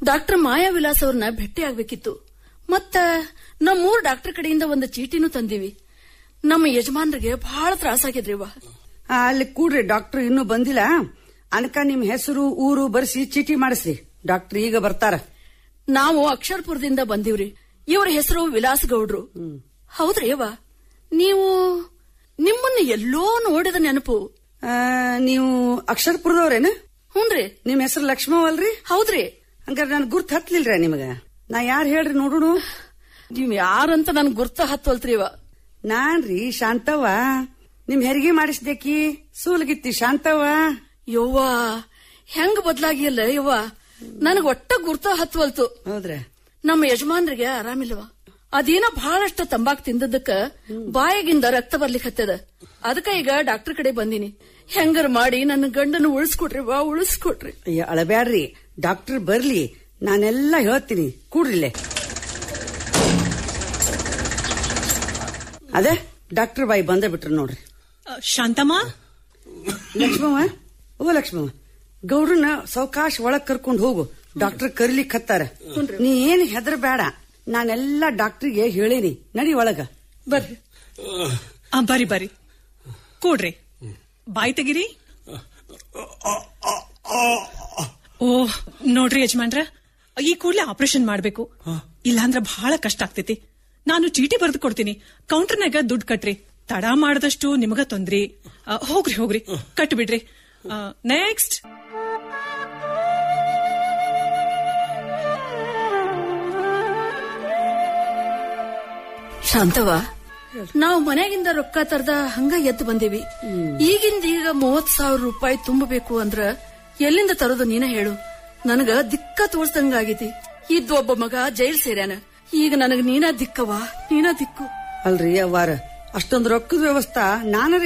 doctor ಮಾಯಾ ವಿಲಾಸ್ ಅವ್ರನ್ನ ಭೇಟಿ ಆಗ್ಬೇಕಿತ್ತು ಮತ್ತ ನಮ್ಮೂರ್ ಡಾಕ್ಟರ್ ಕಡೆಯಿಂದ ಒಂದು ಚೀಟಿನೂ ತಂದೀವಿ ನಮ್ಮ ಯಜಮಾನ್ರಿಗೆ ಬಹಳ ತ್ರಾಸಾಗಿದ್ರಿವ ಆ, ಅಲ್ಲಿ ಕೂಡ್ರಿ ಡಾಕ್ಟರ್ ಇನ್ನೂ ಬಂದಿಲ್ಲ ಅನ್ಕ ನಿಮ್ ಹೆಸರು ಊರು ಬರ್ಸಿ ಚೀಟಿ ಮಾಡಿಸ್ರಿ ಡಾಕ್ಟರ್ ಈಗ ಬರ್ತಾರ ನಾವು ಅಕ್ಷರಪುರದಿಂದ ಬಂದಿವ್ರಿ ಇವ್ರ ಹೆಸರು ವಿಲಾಸ್ ಗೌಡ್ರು ಹೌದ್ರಿ ಅವ್ವ ನೀವು ನಿಮ್ಮನ್ನ ಎಲ್ಲೋ ನೋಡಿದ ನೆನಪು ಆ, ನೀವು ಅಕ್ಷರಪುರದವ್ರೇನ ಹ್ಞೂನ್ರಿ ನಿಮ್ ಹೆಸರು ಲಕ್ಷ್ಮವ್ ಅಲ್ರಿ ಹೌದ್ರಿ ಹಂಗಾರೆ ನನ್ ಗುರ್ತ್ ಹತ್ಲಿಲ್ರ ನಿಮಗ ನಾ ಯಾರು ಹೇಳ್ರಿ ನೋಡುನು ನೀವ್ ಯಾರಂತ ನನ್ ಗುರ್ತ ಹತ್ತವಲ್ತ್ರಿ ಇವ ನಾನ್ರಿ ಶಾಂತವ್ವ ನಿಮ್ ಹೆರಿಗೆ ಮಾಡಿಸ್ದೇಕಿ ಸೂಲಗಿತ್ತಿ ಶಾಂತವ್ವ ಯವ್ವ ಹೆಂಗ್ ಬದ್ಲಾಗಿಯಲ್ಲ ಯವ್ವ ನನಗ್ ಒಟ್ಟ ಗುರ್ತ ಹತ್ವಲ್ತು ಹೌದ್ರ ನಮ್ಮ ಯಜಮಾನ್ರಿಗೆ ಆರಾಮಿಲ್ವ ಅದೇನೋ ಬಹಳಷ್ಟು ತಂಬಾಕ್ ತಿಂದದಕ್ಕ ಬಾಯಿಗಿಂದ ರಕ್ತ ಬರ್ಲಿಕ್ ಹತ್ತದ ಅದಕ್ಕ ಈಗ ಡಾಕ್ಟರ್ ಕಡೆ ಬಂದಿನಿ ಹೆಂಗರ್ ಮಾಡಿ ನನ್ನ ಗಂಡನ ಉಳಿಸ್ಕೊಟ್ರಿ ವಾ ಉಳಿಸ್ಕೊಟ್ರಿ ಅಯ್ಯ ಅಳಬ್ಯಾಡ್ರಿ ಡಾಕ್ಟರ್ ಬರ್ಲಿ ನಾನೆಲ್ಲ ಹೇಳ್ತೀನಿ ಕೂಡ್ರಿಲೆ ಅದೇ ಡಾಕ್ಟರ್ ಬಾಯಿ ಬಂದ ಬಿಟ್ರು ನೋಡ್ರಿ ಅ, ಶಾಂತಮ್ಮ ಲಕ್ಷ್ಮವ್ವ ಓ ಲಕ್ಷ್ಮವ್ವ ಗೌಡ್ರನ್ನ ಸಾವಕಾಶ ಒಳಗ್ ಕರ್ಕೊಂಡ್ ಹೋಗು ಡಾಕ್ಟರ್ ಕರಿಲಿಕ್ ಹತ್ತಾರ ನೀ ಏನ್ ಹೆದರ್ ಬೇಡ ನಾನೆಲ್ಲ ಡಾಕ್ಟರ್ಗೆ ಹೇಳೇನಿ ನಡಿ ಒಳಗ ಬರ್ರಿ ಆ, ಬರ್ರಿ ಬರ್ರಿ ಕೂಡ್ರಿ ಬಾಯ್ ತೆಗಿರಿ ಓ ನೋಡ್ರಿ ಯಜಮಾನ್ರ ಈ ಕೂಡ್ಲೆ ಆಪರೇಷನ್ ಮಾಡ್ಬೇಕು ಇಲ್ಲಾಂದ್ರ ಬಹಳ ಕಷ್ಟ ಆಗ್ತೈತಿ ನಾನು ಚೀಟಿ ಬರೆದು ಕೊಡ್ತೀನಿ ಕೌಂಟರ್ನಾಗ ದುಡ್ಡು ಕಟ್ರಿ ತಡ ಮಾಡದಷ್ಟು ನಿಮಗ ತೊಂದ್ರಿ ಆ, ಹೋಗ್ರಿ ಹೋಗ್ರಿ ಕಟ್ ಬಿಡ್ರಿ ನೆಕ್ಸ್ಟ್ ಶಾಂತವ ನಾವು ಮನೆಗಿಂದ ರೊಕ್ಕ ತರ್ದ ಹಂಗ ಎದ್ದು ಬಂದೀವಿ ಈಗಿಂದ ಈಗ ಮೂವತ್ ಸಾವಿರ ರೂಪಾಯಿ ತುಂಬಬೇಕು ಅಂದ್ರ ಎಲ್ಲಿಂದ ತರೋದು ನೀನ ಹೇಳು ನನಗ ದಿಕ್ಕ ತೋರ್ಸ್ದಂಗಾಗೈತಿ ಇದ್ದ ಒಬ್ಬ ಮಗ ಜೈಲ್ ಸೇರ್ಯಾನ ಈಗ ನನಗ ನೀನ ದಿಕ್ಕವ ನೀನ ದಿಕ್ಕು ಅಲ್ರಿ ಅವ್ವಾರ ಅಷ್ಟೊಂದು ರೊಕ್ಕದ ವ್ಯವಸ್ಥಾ ನಾನರ